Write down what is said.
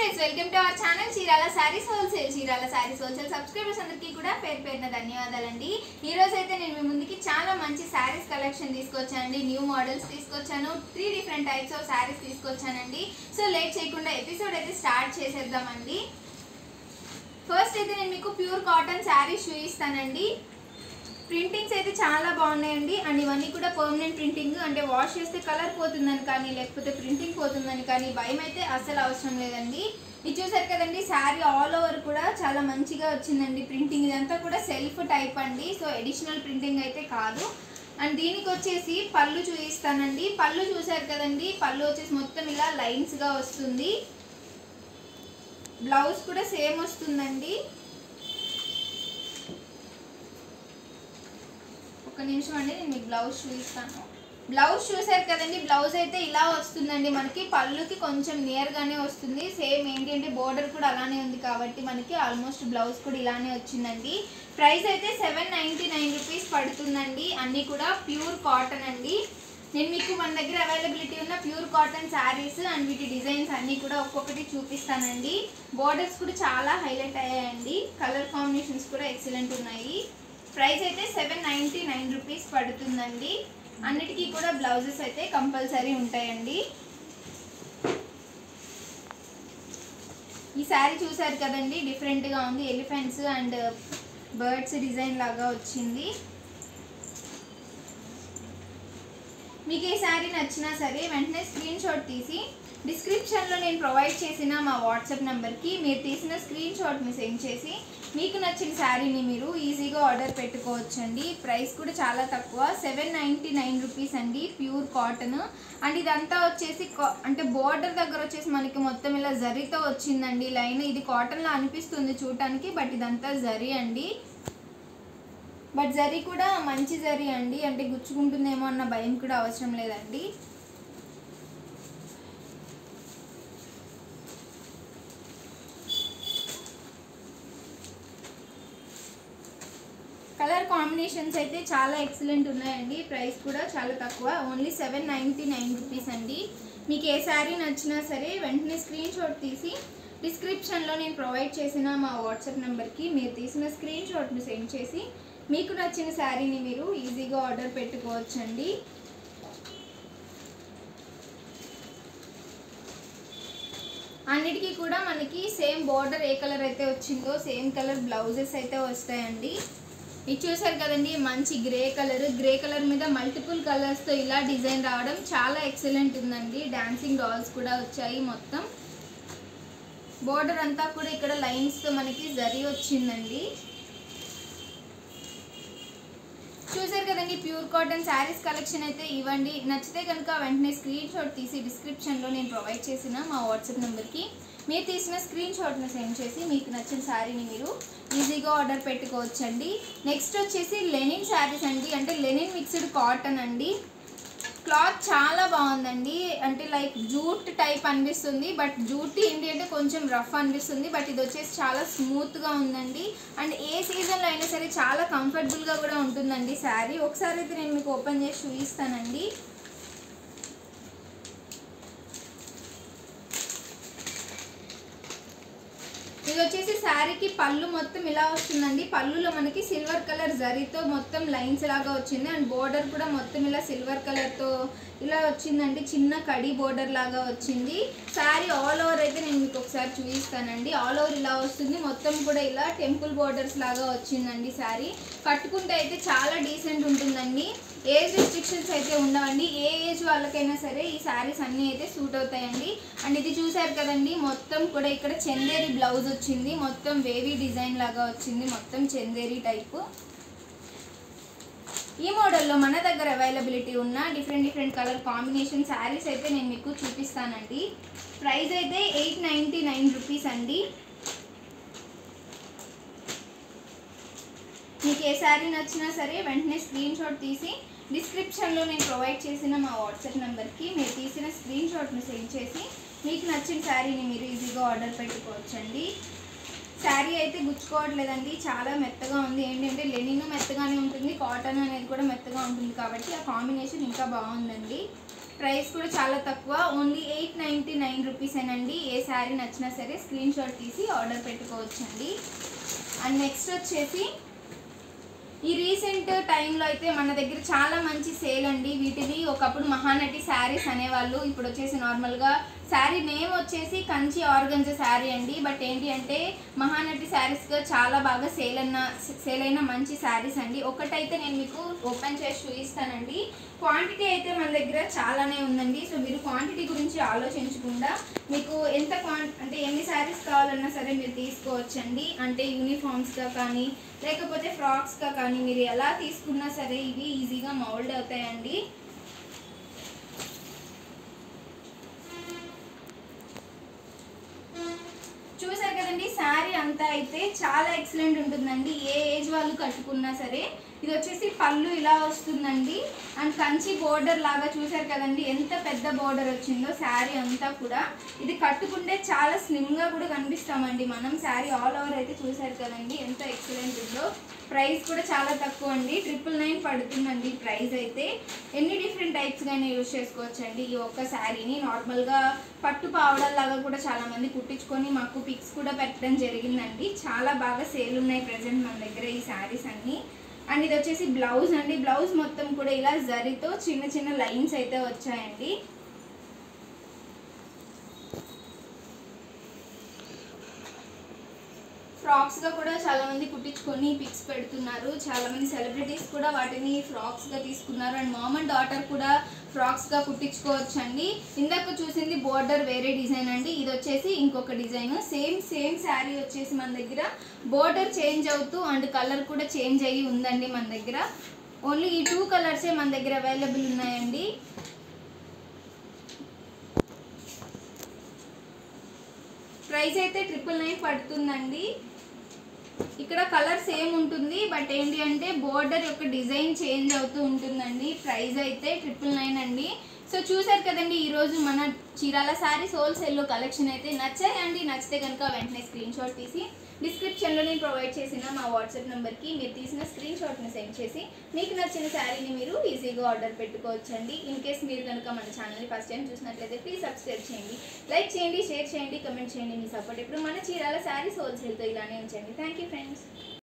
friends welcome to our channel Chirala saris wholesale Chirala saris wholesale subscribers అందరికీ కూడా పేరు పేరున ధన్యవాదాలండి ఈ రోజు అయితే నేను మీ ముందుకి చాలా మంచి శారీస్ కలెక్షన్ తీసుకొచ్చానండి న్యూ మోడల్స్ తీసుకొచ్చాను three different types of saris తీసుకొచ్చానండి సో లేట్ చేయకుండా ఎపిసోడ్ అయితే స్టార్ట్ చేసేద్దామండి ఫస్ట్ అయితే నేను మీకు ప్యూర్ కాటన్ శారీస్ చూపిస్తానండి ప్రింటింగ్స్ అయితే చాలా బాగున్నాయండి అండ్ ఇవన్నీ కూడా పర్మనెంట్ ప్రింటింగ్ అంటే వాష్ చేస్తే కలర్ పోతుందని కానీ లేకపోతే ప్రింటింగ్ పోతుందని కానీ భయం అయితే అస్సలు అవసరం లేదండి ఇది చూసారు కదండి శారీ ఆల్ ఓవర్ కూడా చాలా మంచిగా వచ్చిందండి ప్రింటింగ్ ఇదంతా కూడా సెల్ఫ్ టైప్ అండి సో ఎడిషనల్ ప్రింటింగ్ అయితే కాదు అండ్ దీనికి వచ్చేసి పళ్ళు చూపిస్తానండి పళ్ళు చూసారు కదండి పళ్ళు వచ్చేసి మొత్తం ఇలా లైన్స్గా వస్తుంది బ్లౌజ్ కూడా సేమ్ వస్తుందండి ఒక నిమిషం అండి నేను మీకు బ్లౌజ్ చూపిస్తాను బ్లౌజ్ చూసారు కదండి బ్లౌజ్ అయితే ఇలా వస్తుందండి మనకి పళ్ళుకి కొంచెం నియర్గానే వస్తుంది సేమ్ ఏంటి అంటే బోర్డర్ కూడా అలానే ఉంది కాబట్టి మనకి ఆల్మోస్ట్ బ్లౌజ్ కూడా ఇలానే వచ్చిందండి ప్రైస్ అయితే సెవెన్ నైంటీ నైన్ రూపీస్ పడుతుందండి అన్నీ కూడా ప్యూర్ కాటన్ అండి నేను మీకు మన దగ్గర అవైలబిలిటీ ఉన్న ప్యూర్ కాటన్ శారీస్ అండ్ వీటి డిజైన్స్ అన్నీ కూడా ఒక్కొక్కటి చూపిస్తానండి బోర్డర్స్ కూడా చాలా హైలైట్ అయ్యాయండి కలర్ కాంబినేషన్స్ కూడా ఎక్సలెంట్ ఉన్నాయి ప్రైస్ అయితే సెవెన్ నైంటీ నైన్ రూపీస్ పడుతుందండి అన్నిటికీ కూడా బ్లౌజెస్ అయితే కంపల్సరీ ఉంటాయండి ఈ శారీ చూసారు కదండి డిఫరెంట్గా ఉంది ఎలిఫెంట్స్ అండ్ బర్డ్స్ డిజైన్ లాగా వచ్చింది మీకు ఏ శారీ నచ్చినా సరే వెంటనే స్క్రీన్ షాట్ తీసి డిస్క్రిప్షన్లో నేను ప్రొవైడ్ చేసిన మా వాట్సాప్ నెంబర్కి మీరు తీసిన స్క్రీన్ షాట్ని సెండ్ చేసి మీకు నచ్చిన శారీని మీరు ఈజీగా ఆర్డర్ పెట్టుకోవచ్చండి ప్రైస్ కూడా చాలా తక్కువ సెవెన్ నైంటీ నైన్ రూపీస్ అండి ప్యూర్ కాటన్ అండ్ ఇదంతా వచ్చేసి కా- అంటే బోర్డర్ దగ్గర వచ్చేసి మనకి మొత్తం ఇలా జరీతో వచ్చిందండి లైన్ ఇది కాటన్లో అనిపిస్తుంది చూడటానికి బట్ ఇదంతా జరీ అండి బట్ జరీ కూడా మంచి జరీ అండి అంటే గుచ్చుకుంటుందేమో అన్న భయం కూడా అవసరం లేదండి కలర్ కాంబినేషన్స్ అయితే చాలా ఎక్సలెంట్ ఉన్నాయండి ప్రైస్ కూడా చాలా తక్కువ only seven ninety nine rupees అండి మీకు ఏ శారీ నచ్చినా సరే వెంటనే స్క్రీన్ షాట్ తీసి డిస్క్రిప్షన్లో నేను ప్రొవైడ్ చేసిన మా వాట్సాప్ నెంబర్కి మీరు తీసిన స్క్రీన్ షాట్ని సెండ్ చేసి మీకు నచ్చిన శారీని మీరు ఈజీగా ఆర్డర్ పెట్టుకోవచ్చండి అన్నిటికీ కూడా మనకి సేమ్ బార్డర్ ఏ కలర్ అయితే వచ్చిందో సేమ్ కలర్ బ్లౌజెస్ అయితే వస్తాయండి ఇది చూసారు కదండి మంచి గ్రే కలర్ గ్రే కలర్ మీద మల్టిపుల్ కలర్స్తో ఇలా డిజైన్ రావడం చాలా ఎక్సలెంట్ ఉందండి డాన్సింగ్ డాల్స్ కూడా వచ్చాయి మొత్తం బోర్డర్ అంతా కూడా ఇక్కడ లైన్స్తో మనకి జరీ వచ్చిందండి చూసారు కదండి ప్యూర్ కాటన్ శారీస్ కలెక్షన్ అయితే ఇవ్వండి నచ్చితే కనుక వెంటనే స్క్రీన్ షాట్ తీసి డిస్క్రిప్షన్లో నేను ప్రొవైడ్ చేసిన మా వాట్సాప్ నెంబర్కి మీరు తీసిన స్క్రీన్ షాట్ని సెండ్ చేసి మీకు నచ్చిన శారీని మీరు ఈజీగా ఆర్డర్ పెట్టుకోవచ్చండి నెక్స్ట్ వచ్చేసి లెనిన్ శారీస్ అండి అంటే లెనిన్ మిక్స్డ్ కాటన్ అండి క్లాత్ చాలా బాగుందండి అంటే లైక్ జూట్ టైప్ అనిపిస్తుంది బట్ జూట్ ఏంటి అంటే కొంచెం రఫ్ అనిపిస్తుంది బట్ ఇది వచ్చేసి చాలా స్మూత్గా ఉందండి అండ్ ఏ సీజన్లో అయినా సరే చాలా కంఫర్టబుల్గా కూడా ఉంటుందండి శారీ ఒకసారి అయితే నేను మీకు ఓపెన్ చేసి చూపిస్తానండి ఇది వచ్చేసి శారీకి పళ్ళు మొత్తం ఇలా వస్తుందండి పళ్ళులో మనకి సిల్వర్ కలర్ జరీతో మొత్తం లైన్స్ లాగా వచ్చింది అండ్ బోర్డర్ కూడా మొత్తం ఇలా సిల్వర్ కలర్తో ఇలా వచ్చిందండి చిన్న కడి బోర్డర్ లాగా వచ్చింది శారీ ఆల్ ఓవర్ అయితే నేను మీకు ఒకసారి చూపిస్తానండి ఆల్ ఓవర్ ఇలా వస్తుంది మొత్తం కూడా ఇలా టెంపుల్ బోర్డర్స్ లాగా వచ్చిందండి శారీ కట్టుకుంటే అయితే చాలా డీసెంట్ ఉంటుందండి ఏజ్ రిస్ట్రిక్షన్స్ అయితే ఉండవండి ఏ ఏజ్ వాళ్ళకైనా సరే ఈ శారీస్ అన్నీ అయితే సూట్ అవుతాయండి అండ్ ఇది చూసారు కదండి మొత్తం కూడా ఇక్కడ చందేరి బ్లౌజ్ వచ్చింది మొత్తం వేవీ డిజైన్ లాగా వచ్చింది మొత్తం చందేరి టైపు ఈ మోడల్లో మన దగ్గర అవైలబిలిటీ ఉన్న different different colour combination saris అయితే నేను మీకు చూపిస్తానండి ప్రైస్ అయితే ఎయిట్ నైంటీ నైన్ రూపీస్ అండి మీకు ఏ శారీ నచ్చినా సరే వెంటనే స్క్రీన్ షాట్ తీసి డిస్క్రిప్షన్లో నేను ప్రొవైడ్ చేసిన మా వాట్సాప్ నెంబర్కి మీరు తీసిన స్క్రీన్ షాట్ని సెండ్ చేసి మీకు నచ్చిన శారీని మీరు ఈజీగా ఆర్డర్ పెట్టుకోవచ్చండి శారీ అయితే గుచ్చుకోవట్లేదండి చాలా మెత్తగా ఉంది ఏంటంటే లెనిన్ మెత్తగానే ఉంటుంది కాటన్ అనేది కూడా మెత్తగా ఉంటుంది కాబట్టి ఆ కాంబినేషన్ ఇంకా బాగుందండి ప్రైస్ కూడా చాలా తక్కువ ఓన్లీ ఎయిట్ నైంటీ నైన్ రూపీసేనండి ఏ శారీ నచ్చినా సరే స్క్రీన్ షాట్ తీసి ఆర్డర్ పెట్టుకోవచ్చండి అండ్ నెక్స్ట్ వచ్చేసి ఈ రీసెంట్ టైంలో అయితే మన దగ్గర చాలా మంచి సేల్ అండి వీటిని ఒకప్పుడు మహానటి శారీస్ అనేవాళ్ళు ఇప్పుడు వచ్చేసి నార్మల్గా శారీ నేమ్ వచ్చేసి కంచి ఆర్గంజ శారీ అండి బట్ ఏంటి అంటే మహానటి శారీస్గా చాలా బాగా సేల్ అన్న సేల్ అయిన మంచి శారీస్ అండి ఒకటైతే నేను మీకు ఓపెన్ చేసి చూపిస్తానండి క్వాంటిటీ అయితే మన దగ్గర చాలానే ఉందండి సో మీరు క్వాంటిటీ గురించి ఆలోచించకుండా మీకు ఎంత క్వాన్ అంటే ఎన్ని శారీస్ కావాలన్నా సరే మీరు తీసుకోవచ్చండి అంటే యూనిఫామ్స్గా కానీ లేకపోతే ఫ్రాక్స్గా కానీ మీరు ఎలా తీసుకున్నా సరే ఇవి ఈజీగా మౌల్డ్ అవుతాయండి చూసారు కదండి శారీ అంతా అయితే చాలా ఎక్సలెంట్ ఉంటుందండి ఏ ఏజ్ వాళ్ళు కట్టుకున్నా సరే ఇది వచ్చేసి పళ్ళు ఇలా వస్తుందండి అండ్ కంచి బోర్డర్ లాగా చూసారు కదండి ఎంత పెద్ద బోర్డర్ వచ్చిందో శారీ అంతా కూడా ఇది కట్టుకుంటే చాలా స్లిమ్గా కూడా కనిపిస్తామండి మనం శారీ ఆల్ ఓవర్ అయితే చూసారు కదండి ఎంత ఎక్సలెంట్ ఉందో ప్రైస్ కూడా చాలా తక్కువ అండి ట్రిపుల్ నైన్ పడుతుందండి ప్రైస్ అయితే ఎన్ని డిఫరెంట్ టైప్స్ గానే యూజ్ చేసుకోవచ్చు అండి ఈ ఒక్క శారీని నార్మల్గా పట్టు పావడల్లాగా కూడా చాలా మంది కుట్టించుకొని మాకు పిక్స్ కూడా పెట్టడం జరిగిందండి చాలా బాగా సేల్ ఉన్నాయి ప్రజెంట్ మన దగ్గర ఈ శారీస్ అన్ని అండ్ ఇది వచ్చేసి బ్లౌజ్ అండి బ్లౌజ్ మొత్తం కూడా ఇలా జరీతో చిన్న చిన్న లైన్స్ అయితే వచ్చాయండి ఫ్రాక్స్గా కూడా చాలా మంది కుట్టించుకొని పిక్స్ పెడుతున్నారు చాలా మంది సెలబ్రిటీస్ కూడా వాటిని ఫ్రాక్స్గా తీసుకున్నారు అండ్ మామ్ అండ్ డాటర్ కూడా ఫ్రాక్స్గా కుట్టించుకోవచ్చు అండి ఇందాక చూసింది బోర్డర్ వేరే డిజైన్ అండి ఇది వచ్చేసి ఇంకొక డిజైన్ సేమ్ సేమ్ శారీ వచ్చేసి మన దగ్గర బోర్డర్ చేంజ్ అవుతూ అండ్ కలర్ కూడా చేంజ్ అయ్యి ఉందండి మన దగ్గర ఓన్లీ ఈ టూ కలర్సే మన దగ్గర అవైలబుల్ ఉన్నాయండి ప్రైస్ అయితే ట్రిపుల్ నైన్ పడుతుందండి ఇక్కడ కలర్ సేమ్ ఉంటుంది బట్ ఏంటి అంటే బోర్డర్ యొక్క డిజైన్ చేంజ్ అవుతూ ఉంటుందండి ప్రైస్ అయితే ట్రిపుల్ నైన్ అండి సో చూసారు కదండి ఈరోజు మన చీరాల శారీస్ హోల్సేల్లో కలెక్షన్ అయితే నచ్చాయండి నచ్చితే కనుక వెంటనే స్క్రీన్ షాట్ తీసి డిస్క్రిప్షన్లో నేను ప్రొవైడ్ చేసిన మా వాట్సాప్ నెంబర్కి మీరు తీసిన స్క్రీన్ షాట్ని సెండ్ చేసి మీకు నచ్చిన శారీని మీరు ఈజీగా ఆర్డర్ పెట్టుకోవచ్చండి ఇన్ కేస్ మీరు కనుక మన ఛానల్ని ఫస్ట్ టైం చూసినట్లయితే ప్లీజ్ సబ్స్క్రైబ్ చేయండి లైక్ చేయండి షేర్ చేయండి కమెంట్ చేయండి మీ సపోర్ట్ ఇప్పుడు మన చీరాల శారీస్ హోల్సేల్తో ఇలానే ఉంచండి థ్యాంక్ యూ ఫ్రెండ్స్